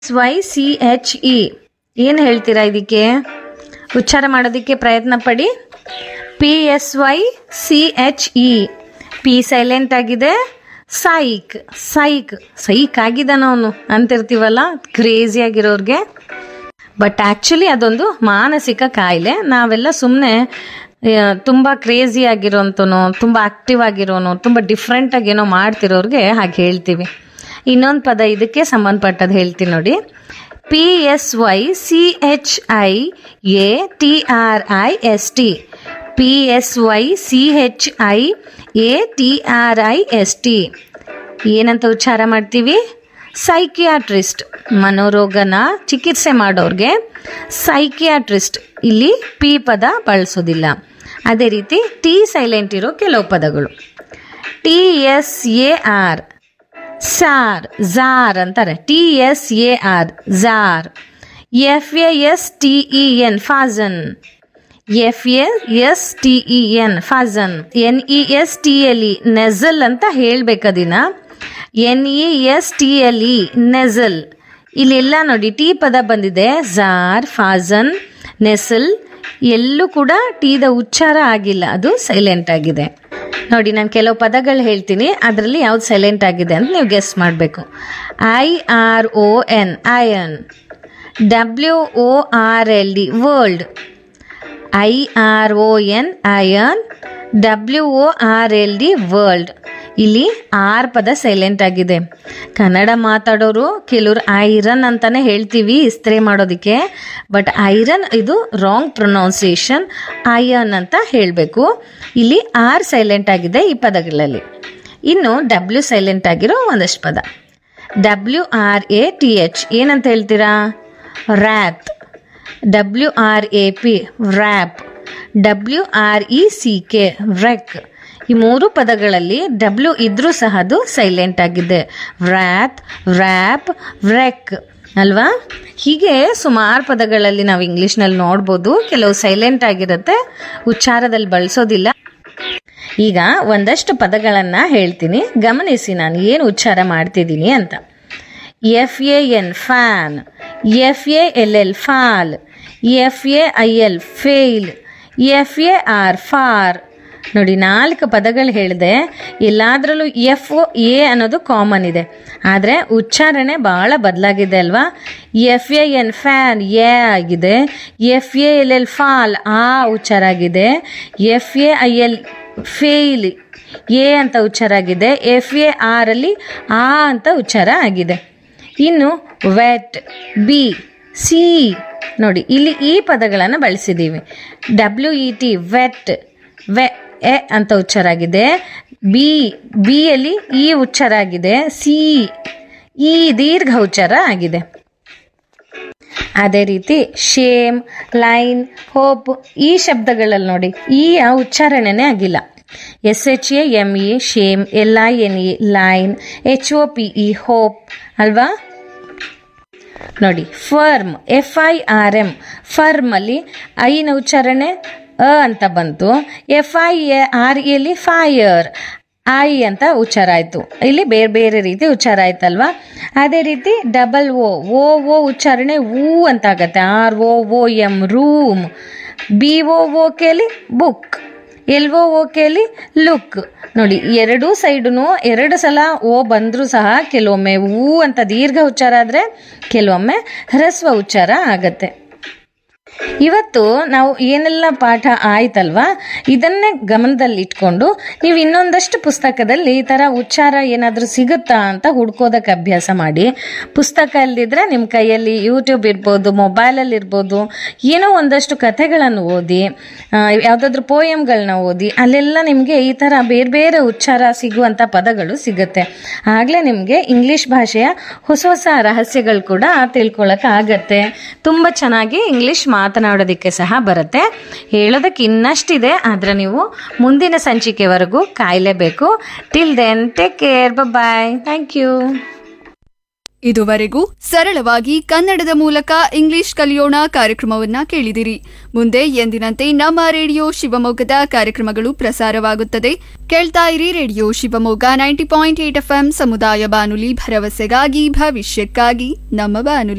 S Y C H E ಏನು ಹೇಳ್ತೀರಾ ಇದಕ್ಕೆ ಉಚ್ಚಾರ ಮಾಡೋದಕ್ಕೆ ಪ್ರಯತ್ನ ಪಡಿ P S Y C H E P silent ಆಗಿದೆ ಸೈಕ್ ಸೈಕ್ ಸೈಕ್ ಆಗಿದ್ದಾನ ಅವನು ಅಂತಿರ್ತೀವಲ್ಲ ಕ್ರೇಜಿ ಆಗಿರೋರ್ಗೆ ಬಟ್ ಆ್ಯಕ್ಚುಲಿ ಅದೊಂದು ಮಾನಸಿಕ ಕಾಯಿಲೆ ನಾವೆಲ್ಲ ಸುಮ್ಮನೆ ತುಂಬ ಕ್ರೇಜಿ ಆಗಿರೋಂಥನು ತುಂಬ ಆಕ್ಟಿವ್ ಆಗಿರೋನು ತುಂಬ ಡಿಫ್ರೆಂಟಾಗಿ ಏನೋ ಮಾಡ್ತಿರೋರಿಗೆ ಹಾಗೆ ಹೇಳ್ತೀವಿ ಇನ್ನೊಂದು ಪದ ಇದಕ್ಕೆ ಸಂಬಂಧಪಟ್ಟದ್ದು ಹೇಳ್ತೀನಿ ನೋಡಿ P S Y C H I A T R I S T P S Y C H I A T R I S T ಏನಂತ ಉಚ್ಚಾರ ಮಾಡ್ತೀವಿ ಸೈಕಿಯಾಟ್ರಿಸ್ಟ್ ಮನೋರೋಗನ ಚಿಕಿತ್ಸೆ ಮಾಡೋರಿಗೆ ಸೈಕಿಯಾಟ್ರಿಸ್ಟ್ ಇಲ್ಲಿ ಪಿ ಪದ ಬಳಸೋದಿಲ್ಲ ಅದೇ ರೀತಿ ಟಿ ಸೈಲೆಂಟ್ ಇರೋ ಕೆಲವು ಪದಗಳು T S A R tsar tsar ಅಂತಾರೆ T S A R tsar F A S T E N fasten F A S T E N fasten N E S T L E nestle ಅಂತ ಹೇಳ್ಬೇಕದಿನ N E S T L E nestle ಇಲ್ಲೆಲ್ಲ ನೋಡಿ T ಪದ ಬಂದಿದೆ ಝಾರ್ ಫಾಜನ್ nasal ಎಲ್ಲೂ ಕೂಡ ಟೀದ ಉಚ್ಚಾರ ಆಗಿಲ್ಲ ಅದು ಸೈಲೆಂಟ್ ಆಗಿದೆ ನೋಡಿ ನಾನು ಕೆಲವು ಪದಗಳು ಹೇಳ್ತೀನಿ ಅದರಲ್ಲಿ ಯಾವ್ದು ಸೈಲೆಂಟ್ ಆಗಿದೆ ಅಂತ ನೀವು ಗೆಸ್ ಮಾಡಬೇಕು I R O N iron W O R L D world I R O N iron W O R L D world ಇಲ್ಲಿ ಆರ್ ಪದ ಸೈಲೆಂಟ್ ಆಗಿದೆ ಕನ್ನಡ ಮಾತಾಡೋರು ಕೆಲವರು ಐರನ್ ಅಂತಾನೆ ಹೇಳ್ತೀವಿ ಇಸ್ತ್ರಿ ಮಾಡೋದಕ್ಕೆ ಬಟ್ ಐರನ್ ಇದು ರಾಂಗ್ ಪ್ರೊನೌನ್ಸಿಯೇಷನ್ ಐಯನ್ ಅಂತ ಹೇಳಬೇಕು ಇಲ್ಲಿ ಆರ್ ಸೈಲೆಂಟ್ ಆಗಿದೆ ಈ ಪದಗಳಲ್ಲಿ ಇನ್ನು ಡಬ್ಲ್ಯೂ ಸೈಲೆಂಟ್ ಆಗಿರೋ ಒಂದಷ್ಟು ಪದ W R A T H ಏನಂತ ಹೇಳ್ತೀರಾ wrath W R A P wrap W R E C K wreck ಈ ಮೂರು ಪದಗಳಲ್ಲಿ ಡಬ್ಲ್ಯೂ ಇದ್ರೂ ಸಹ ಅದು ಸೈಲೆಂಟ್ ಆಗಿದೆ ವ್ರ್ಯಾತ್ ವ್ರ್ಯಾಪ್ ವ್ರೆಕ್ ಅಲ್ವಾ ಹೀಗೆ ಸುಮಾರು ಪದಗಳಲ್ಲಿ ನಾವು ಇಂಗ್ಲೀಷ್ನಲ್ಲಿ ನೋಡ್ಬೋದು ಕೆಲವು ಸೈಲೆಂಟ್ ಆಗಿರುತ್ತೆ ಉಚ್ಚಾರದಲ್ಲಿ ಬಳಸೋದಿಲ್ಲ ಈಗ ಒಂದಷ್ಟು ಪದಗಳನ್ನು ಹೇಳ್ತೀನಿ ಗಮನಿಸಿ ನಾನು ಏನು ಉಚ್ಚಾರ ಮಾಡ್ತಿದ್ದೀನಿ ಅಂತ F A N fan F A L L fall F A I L fail F A R far ನೋಡಿ ನಾಲ್ಕು ಪದಗಳು ಹೇಳಿದೆ ಎಲ್ಲಾದ್ರಲ್ಲೂ ಎಫ್ ಎ ಅನ್ನೋದು ಕಾಮನ್ ಇದೆ ಆದರೆ ಉಚ್ಚಾರಣೆ ಭಾಳ ಬದಲಾಗಿದೆ ಅಲ್ವಾ F A N fan A ಆಗಿದೆ F A L L fall ಆ ಉಚ್ಚಾರ ಆಗಿದೆ F A I L fail A ಅಂತ ಉಚ್ಚಾರ ಆಗಿದೆ ಎಫ್ ಎ ಆರ್ ಅಲ್ಲಿ ಆ ಅಂತ ಉಚ್ಚಾರ ಆಗಿದೆ ಇನ್ನು ವೆಟ್ ಬಿ ಸಿ ನೋಡಿ ಇಲ್ಲಿ ಈ ಪದಗಳನ್ನು ಬಳಸಿದ್ದೀವಿ ಡಬ್ಲ್ಯೂ ಇ ಟಿ ವೆಟ್ ವೆ ಎ ಅಂತ ಉಚ್ಚಾರ ಆಗಿದೆ ಬಿ ಬಿಯಲ್ಲಿ ಈ ಉಚ್ಚಾರ ಆಗಿದೆ ಸಿ ಈ ದೀರ್ಘ ಉಚ್ಚಾರ ಆಗಿದೆ ಅದೇ ರೀತಿ ಶೇಮ್ ಲೈನ್ ಹೋಪ್ ಈ ಶಬ್ದಗಳಲ್ಲಿ ನೋಡಿ ಈ ಉಚ್ಚಾರಣೆನೇ ಆಗಿಲ್ಲ S H A M E shame L I N E line H O P E hope ಅಲ್ವಾ ನೋಡಿ firm F I R M firm ಅಲ್ಲಿ ಐನ ಉಚ್ಚಾರಣೆ ಅ ಅಂತ ಬಂತು ಎಫ್ ಐ ಆರ್ ಎಲ್ಲಿ ಫೈಯರ್ ಐ ಅಂತ ಉಚ್ಚಾರ ಆಯಿತು ಇಲ್ಲಿ ಬೇರೆ ಬೇರೆ ರೀತಿ ಉಚ್ಚಾರ ಆಯ್ತಲ್ವಾ ಅದೇ ರೀತಿ ಡಬಲ್ ಓ ಓ ಓ ಉಚ್ಚಾರಣೆ ಊ ಅಂತ ಆಗತ್ತೆ R O O M room B O O K book L O O K look ನೋಡಿ ಎರಡೂ ಸೈಡುನು ಎರಡು ಸಲ ಓ ಬಂದರೂ ಸಹ ಕೆಲವೊಮ್ಮೆ ಊ ಅಂತ ದೀರ್ಘ ಉಚ್ಚಾರ ಆದರೆ ಕೆಲವೊಮ್ಮೆ ಹ್ರಸ್ವ ಉಚ್ಚಾರ ಆಗತ್ತೆ ಇವತ್ತು ನಾವು ಏನೆಲ್ಲ ಪಾಠ ಆಯ್ತಲ್ವಾ ಇದನ್ನೇ ಗಮನದಲ್ಲಿಟ್ಕೊಂಡು ನೀವು ಇನ್ನೊಂದಷ್ಟು ಪುಸ್ತಕದಲ್ಲಿ ಈ ಥರ ಉಚ್ಚಾರ ಏನಾದರೂ ಸಿಗುತ್ತಾ ಅಂತ ಹುಡ್ಕೋದಕ್ಕೆ ಅಭ್ಯಾಸ ಮಾಡಿ ಪುಸ್ತಕ ಅಲ್ಲಿದ್ರೆ ನಿಮ್ಮ ಕೈಯಲ್ಲಿ ಯೂಟ್ಯೂಬ್ ಇರ್ಬೋದು ಮೊಬೈಲಲ್ಲಿ ಇರ್ಬೋದು ಏನೋ ಒಂದಷ್ಟು ಕಥೆಗಳನ್ನು ಓದಿ ಯಾವುದಾದ್ರೂ ಪೋಯಮ್ಗಳನ್ನ ಓದಿ ಅಲ್ಲೆಲ್ಲ ನಿಮಗೆ ಈ ಥರ ಬೇರೆ ಬೇರೆ ಉಚ್ಚಾರ ಸಿಗುವಂಥ ಪದಗಳು ಸಿಗುತ್ತೆ ಆಗಲೇ ನಿಮಗೆ ಇಂಗ್ಲೀಷ್ ಭಾಷೆಯ ಹೊಸ ಹೊಸ ರಹಸ್ಯಗಳು ಕೂಡ ತಿಳ್ಕೊಳ್ಳೋಕೆ ಆಗತ್ತೆ ತುಂಬ ಚೆನ್ನಾಗಿ ಇಂಗ್ಲೀಷ್ ಮಾತನಾಡೋದಕ್ಕೆ ಸಹ ಬರುತ್ತೆ ಹೇಳೋದಕ್ಕೆ ಇನ್ನಷ್ಟಿದೆ ಆದರೆ ನೀವು ಮುಂದಿನ ಸಂಚಿಕೆವರೆಗೂ ಕಾಯಲೇಬೇಕು till then take care bye thank you ಇದುವರೆಗೂ ಸರಳವಾಗಿ ಕನ್ನಡದ ಮೂಲಕ ಇಂಗ್ಲಿಷ್ ಕಲಿಯೋಣ ಕಾರ್ಯಕ್ರಮವನ್ನ ಕೇಳಿದಿರಿ ಮುಂದೆ ಎಂದಿನಂತೆ ನಮ್ಮ ರೇಡಿಯೋ ಶಿವಮೊಗ್ಗದ ಕಾರ್ಯಕ್ರಮಗಳು ಪ್ರಸಾರವಾಗುತ್ತದೆ ಕೇಳ್ತಾ ಇರಿ radio Shivamogga ninety point eight FM ಸಮುದಾಯ ಬಾನುಲಿ ಭರವಸೆಗಾಗಿ ಭವಿಷ್ಯಕ್ಕಾಗಿ ನಮ್ಮ ಬಾನುಲಿ